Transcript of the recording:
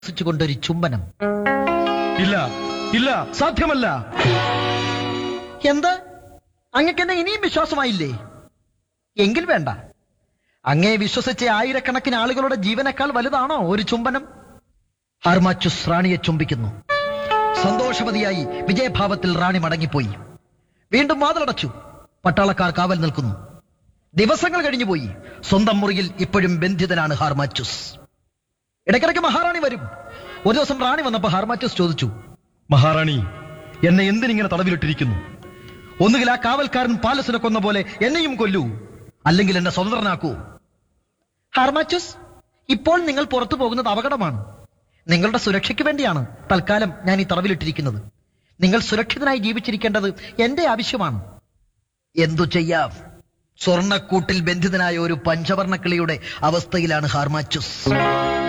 കൊണ്ടൊരു ചുംബനം ഇല്ല ഇല്ല സാധ്യമല്ല എന്ത് അങ്ങക്കെന്നെ ഇനിയും വിശ്വാസമായില്ലേ എങ്കിൽ വേണ്ട അങ്ങേ വിശ്വസിച്ച ആയിരക്കണക്കിന് ആളുകളുടെ ജീവനേക്കാൾ വലുതാണോ ഒരു ചുംബനം ഹർമാച്ചുസ് റാണിയെ ചുംബിക്കുന്നു സന്തോഷവതിയായി വിജയഭാവത്തിൽ റാണി മടങ്ങിപ്പോയി വീണ്ടും വാതിലടച്ചു പട്ടാളക്കാർ കാവൽ നിൽക്കുന്നു ദിവസങ്ങൾ കഴിഞ്ഞുപോയി സ്വന്തം മുറിയിൽ ഇപ്പോഴും ബന്ധിതനാണ് ഹാർമാച്ചുസ് ഇടയ്ക്കിടയ്ക്ക് മഹാറാണി വരും ഒരു ദിവസം റാണി വന്നപ്പോ ഹാർമാച്ചുസ് ചോദിച്ചു മഹാറാണി എന്നെ എന്തിനിങ്ങനെ തടവിലിട്ടിരിക്കുന്നു ഒന്നുകിൽ ആ കാവൽക്കാരൻ പാലസിനെ കൊന്ന പോലെ എന്നെയും കൊല്ലൂ അല്ലെങ്കിൽ എന്നെ സ്വതന്ത്രനാക്കൂ ഹാർമാച്ചുസ് ഇപ്പോൾ നിങ്ങൾ പുറത്തു പോകുന്നത് അപകടമാണ് നിങ്ങളുടെ സുരക്ഷയ്ക്ക് വേണ്ടിയാണ് തൽക്കാലം ഞാൻ ഈ തടവിലിട്ടിരിക്കുന്നത് നിങ്ങൾ സുരക്ഷിതനായി ജീവിച്ചിരിക്കേണ്ടത് എന്റെ ആവശ്യമാണ് എന്തു ചെയ്യാം സ്വർണക്കൂട്ടിൽ ബന്ധിതനായ ഒരു പഞ്ചവർണക്കിളിയുടെ അവസ്ഥയിലാണ് ഹാർമാച്ചുസ്